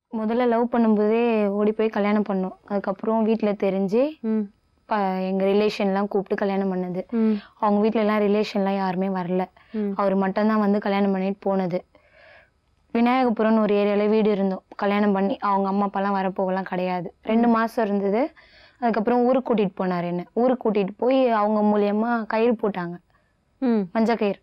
முதல்ல லவ் பண்ணும்போதே ஓடி போய் கல்யாணம் பண்ணோம் அதுக்கப்புறம் வீட்டில் தெரிஞ்சு ம் ப எங்கள் ரிலேஷன்லாம் கூப்பிட்டு கல்யாணம் பண்ணது ம் அவங்க வீட்ல எல்லாம் ரிலேஷன்லாம் யாருமே வரல ம். அவர் மட்டும்தான் வந்து கல்யாணம் பண்ணிட்டு போனது விநாயகபுரம்னு ஒரு ஏரியாவில் வீடு இருந்தோம் கல்யாணம் பண்ணி அவங்க அம்மா அப்பாலாம் வரப்போகலாம் கிடையாது ரெண்டு மாதம் இருந்தது அதுக்கப்புறம் ஊருக்கு கூட்டிகிட்டு போனார் என்ன ஊருக்கு கூட்டிகிட்டு போய் அவங்க மூலியமா கயிறு போட்டாங்க ம் மஞ்சள் கயிறு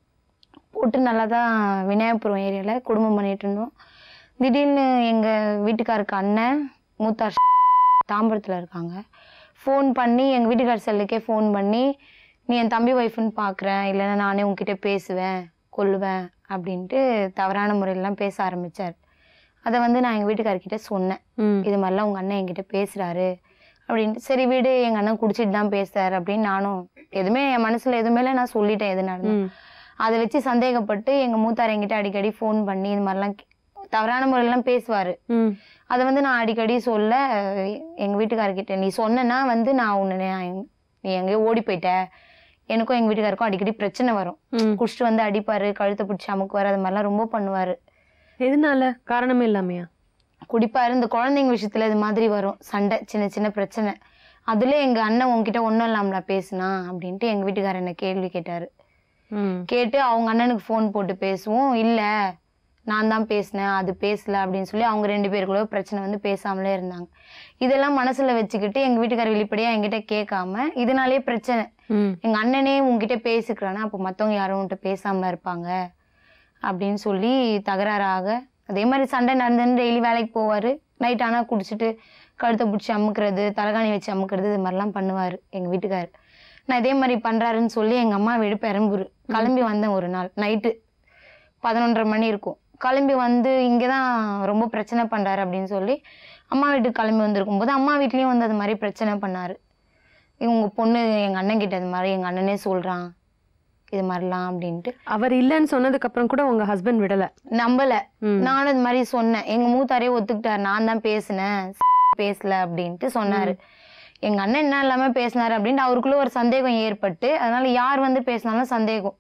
போட்டு நல்லா தான் விநாயகபுரம் ஏரியாவில் குடும்பம் பண்ணிட்டு இருந்தோம் திடீர்னு எங்கள் வீட்டுக்காருக்கு அண்ணன் மூத்தார் தாம்பரத்தில் இருக்காங்க ஃபோன் பண்ணி எங்கள் வீட்டுக்கார் செல்லுக்கே ஃபோன் பண்ணி நீ என் தம்பி ஒய்ஃப்னு பார்க்குறேன் இல்லைன்னா நானே உன்கிட்ட பேசுவேன் கொல்லுவேன் அப்படின்ட்டு தவறான முறையிலலாம் பேச ஆரம்பித்தார் அதை வந்து நான் எங்கள் வீட்டுக்காரர்கிட்ட சொன்னேன் ம் இது மாதிரிலாம் உங்கள் அண்ணன் என்கிட்ட பேசுகிறாரு அப்படின்ட்டு சரி வீடு எங்கள் அண்ணன் குடிச்சிட்டு தான் பேசுறாரு அப்படின்னு நானும் எதுவுமே என் மனசில் எதுவுமே இல்லை நான் சொல்லிட்டேன் எது நடந்தது ம் அதை வச்சு சந்தேகப்பட்டு எங்கள் மூத்தார் என்கிட்ட அடிக்கடி ஃபோன் பண்ணி இது மாதிரிலாம் கே- தவறான முறையிலாம் பேசுவார் ம் அதை வந்து நான் அடிக்கடி சொல்ல எங்கள் வீட்டுக்காரர்கிட்ட நீ சொன்னேன்னா வந்து நான் உன்னை நான் நீ எங்கேயோ ஓடி போயிட்ட எனக்கும் எங்கள் வீட்டுக்காருக்கும் அடிக்கடி பிரச்சனை வரும் ம் குடிச்சிட்டு வந்து அடிப்பார் கழுத்தை பிடிச்சி அமுக்குவார் அது மாதிரிலாம் ரொம்ப பண்ணுவார் எதனால காரணமே இல்லாமையா குடிப்பார் இந்த குழந்தைங்க விஷயத்துல இது மாதிரி வரும் சண்டை சின்ன சின்ன பிரச்சனை அதுல எங்க அண்ணன் உன்கிட்ட ஒன்றும் இல்லாமலா பேசுனா அப்படின்ட்டு எங்க வீட்டுக்காரர் என்ன கேள்வி கேட்டாரு ம் கேட்டு அவங்க அண்ணனுக்கு ஃபோன் போட்டு பேசுவோம் இல்ல நான் தான் பேசினேன் அது பேசல அப்படின்னு சொல்லி அவங்க ரெண்டு பேருக்குள்ள பிரச்சனை வந்து பேசாமலே இருந்தாங்க இதெல்லாம் மனசுல வச்சுக்கிட்டு எங்க வீட்டுக்காரர் வெளிப்படையா என்கிட்ட கேட்காம இதனாலேயே பிரச்சனை ம் எங்க அண்ணனே உன்கிட்ட பேசிக்கிறானா அப்போ மத்தவங்க யாரும் உன்கிட்ட பேசாமல இருப்பாங்க அப்படின்னு சொல்லி தகராறாக அதே மாதிரி சண்டை நடந்துன்னு டெய்லி வேலைக்கு போவார் நைட் ஆனால் குடிச்சிட்டு கழுத்தை பிடிச்சி அமுக்குறது தலகாணி வச்சு அமுக்குறது இது மாதிரிலாம் பண்ணுவார் எங்கள் வீட்டுக்கார் நான் இதே மாதிரி பண்ணுறாருன்னு சொல்லி எங்கள் அம்மா வீடு பெரம்பூர் கிளம்பி வந்தேன் ஒரு நாள் நைட்டு பதினொன்றரை மணி இருக்கும் கிளம்பி வந்து இங்கே தான் ரொம்ப பிரச்சனை பண்ணுறாரு அப்படின்னு சொல்லி அம்மா வீட்டுக்கு கிளம்பி வந்திருக்கும் போது அம்மா வீட்லேயும் வந்து அது மாதிரி பிரச்சனை பண்ணார் இவங்க பொண்ணு எங்கள் அண்ணன் கிட்ட இது மாதிரி எங்கள் அண்ணனே சொல்கிறான் இது மாதிரிலாம் அப்படின்ட்டு அவர் இல்லைன்னு சொன்னதுக்கு அப்புறம் கூட உங்க ஹஸ்பண்ட் விடல நம்பலை ம் நானும் இது மாதிரி சொன்னேன் எங்க மூத்தாரே ஒத்துக்கிட்டார் நான் தான் பேசினேன் பேசல அப்படின்ட்டு சொன்னாரு எங்க அண்ணன் என்ன இல்லாம பேசினாரு அப்படின்ட்டு அவருக்குள்ள ஒரு சந்தேகம் ஏற்பட்டு அதனால யார் வந்து பேசினாலும் சந்தேகம்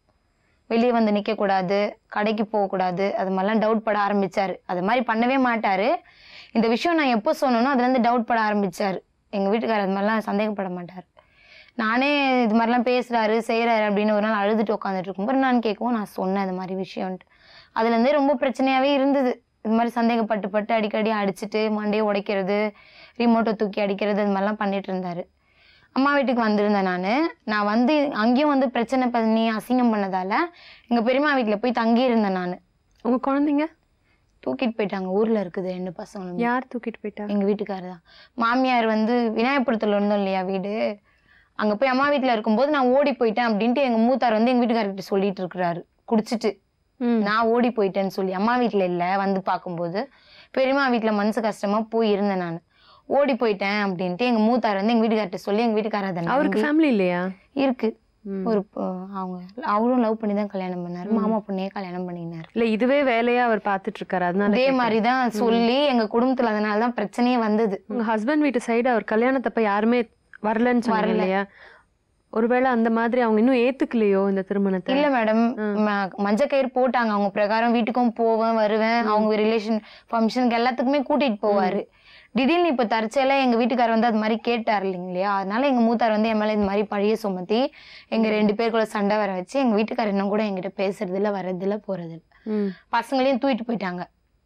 வெளியே வந்து நிக்க கூடாது கடைக்கு போக கூடாது அது மாதிரிலாம் டவுட் பட ஆரம்பிச்சாரு அது மாதிரி பண்ணவே மாட்டாரு இந்த விஷயம் நான் எப்போ சொன்னனோ அதுல இருந்து டவுட் பட ஆரம்பிச்சாரு எங்க வீட்டுக்காரர் அது மாதிரிலாம் சந்தேகப்பட மாட்டார் நானே இது மாதிரிலாம் பேசுறாரு செய்யறாரு அப்படின்னு ஒரு நாள் அழுதுட்டு உட்காந்துட்டு இருக்கும்போது நான் கேட்கவும் நான் சொன்னேன் இது மாதிரி விஷயம்ன்ட்டு அதுல இருந்தே ரொம்ப பிரச்சனையாவே இருந்தது இது மாதிரி சந்தேகப்பட்டு பட்டு அடிக்கடி அடிச்சுட்டு மண்டையை உடைக்கிறது ரிமோட்டை தூக்கி அடிக்கிறது இது மாதிரிலாம் பண்ணிட்டு இருந்தாரு அம்மா வீட்டுக்கு வந்திருந்தேன் நான் நான் வந்து அங்கேயும் வந்து பிரச்சனை பண்ணி அசிங்கம் பண்ணதால எங்க பெரியம்மா வீட்டில் போய் தங்கி இருந்தேன் நான் உங்க குழந்தைங்க தூக்கிட்டு போயிட்டாங்க ஊர்ல இருக்குது ரெண்டு பசங்களும் யார் தூக்கிட்டு போயிட்டா எங்க வீட்டுக்காரர் தான் மாமியார் வந்து விநாயகபுரத்துல இருந்தோம் இல்லையா வீடு அங்க போய் அம்மா வீட்ல இருக்கும்போது நான் ஓடி போயிட்டேன் அப்படின்ட்டு எங்க மூத்தார் வந்து எங்க வீட்டுக்காரர்கிட்ட சொல்லிட்டு இருக்கிறாரு குடிச்சிட்டு ம் நான் ஓடி போயிட்டேன்னு சொல்லி அம்மா வீட்ல இல்ல வந்து பார்க்கும்போது பெரியம்மா வீட்ல மனசு கஷ்டமா போய் இருந்தேன் நான் ஓடி போயிட்டேன் அப்படின்ட்டு எங்க மூத்தார் வந்து எங்க வீட்டுக்கார்ட்ட சொல்லி எங்க வீட்டுக்காரர் அதை அவருக்கு நம்பி- ஃபேமிலி இல்லையா இருக்கு ம். ஒரு பொ- அவங்க அவரும் லவ் பண்ணி தான் கல்யாணம் பண்ணாரு மாமா பொண்ணையே கல்யாணம் பண்ணினாரு இல்ல இதுவே வேலையா அவர் பாத்துட்டு இருக்காரு அதனால அதே கேட்டேன். மாதிரி தான் சொல்லி எங்க குடும்பத்துல அதனால தான் பிரச்சனையே வந்தது உங்க ஹஸ்பண்ட் வீட்டு சைடு அவர் கல்யாணத்தப்ப யாருமே வரலன்னு சொன்னாங்க வரல. இல்லையா ஒருவேளை அந்த மாதிரி அவங்க இன்னும் ஏத்துக்கலையோ இந்த திருமணத்தை இல்ல மேடம் மஞ்சள் கயிறு போட்டாங்க அவங்க பிரகாரம் வீட்டுக்கும் போவேன் வருவேன் அவங்க ரிலேஷன் ஃபங்க்ஷனுக்கு எல்லாத்துக்குமே கூட்டிட்டு போவாரு திடீர்னு இப்ப தற்செயலா எங்க வீட்டுக்காரர் வந்து அது மாதிரி கேட்டார் இல்லைங்களா அதனால எங்க மூத்தார் வந்து என் மேல இந்த மாதிரி பழிய சுமத்தி எங்க ரெண்டு பேருக்குள்ள சண்டை வர வச்சு எங்க வீட்டுக்காரர் இன்னும் கூட என்கிட்ட பேசுறது இல்ல வர்றது இல்ல போறது இல்ல ம், பசங்களையும் தூக்கிட்டு போயிட்டாங்க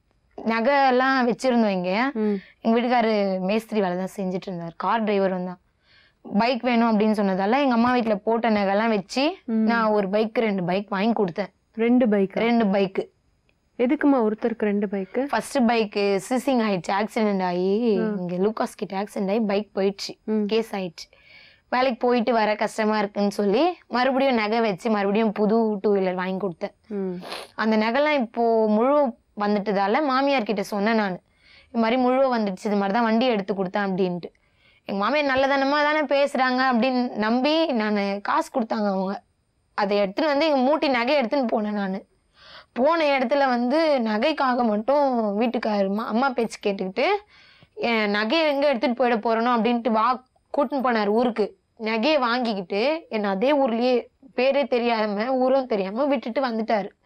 நகை எல்லாம் வச்சிருந்தோம் இங்க ம், எங்க வீட்டுக்காரு மேஸ்திரி வேலை தான் செஞ்சுட்டு இருந்தார் கார் டிரைவரும் தான் பைக் வேணும் அப்படின்னு சொன்னதால எங்க அம்மா வீட்ல போட்ட நகைலாம் வச்சு ம். நான் ஒரு பைக் ரெண்டு பைக் வாங்கி கொடுத்தேன் ரெண்டு பைக் ரெண்டு பைக்கு எதுக்குமா ஒருத்தருக்கு ரெண்டு பைக்கு ஃபர்ஸ்ட் பைக்கு சிசிங் ஆயிடுச்சு ஆக்சிடென்ட் ஆகி இங்க லூகாஸ் கிட்ட ஆக்சிடென்ட் ஆகி பைக் போயிடுச்சு ம். கேஸ் ஆயிடுச்சு வேலைக்கு போயிட்டு வர கஷ்டமா இருக்குன்னு சொல்லி மறுபடியும் நகை வச்சு மறுபடியும் புது டூ வீலர் வாங்கி கொடுத்தேன் ம், அந்த நகைலாம் இப்போ முழு வந்துட்டதால மாமியார் கிட்ட சொன்னேன் நான் இது மாதிரி முழுவ வந்துடுச்சு இது மாதிரி தான் வண்டி எடுத்து கொடுத்தேன் அப்படின்ட்டு எங்க மாமியார் நல்லதனமா தானே பேசுறாங்க அப்படின்னு நம்பி நான் காசு கொடுத்தாங்க அவங்க அதை எடுத்துன்னு வந்து எங்க மூட்டி நகை எடுத்துன்னு போனேன் நான் போன இடத்துல வந்து நகைக்காக மட்டும் வீட்டுக்காரர் மா- அம்மா பேச்சு கேட்டுக்கிட்டு என் நகையை எங்க எடுத்துட்டு போயிட போறனோ அப்படின்ட்டு வா கூட்டின்னு போனார் ஊருக்கு நகையை வாங்கிக்கிட்டு என்னை அதே ஊர்லயே பேரே தெரியாம ஊரும் தெரியாம விட்டுட்டு வந்துட்டாரு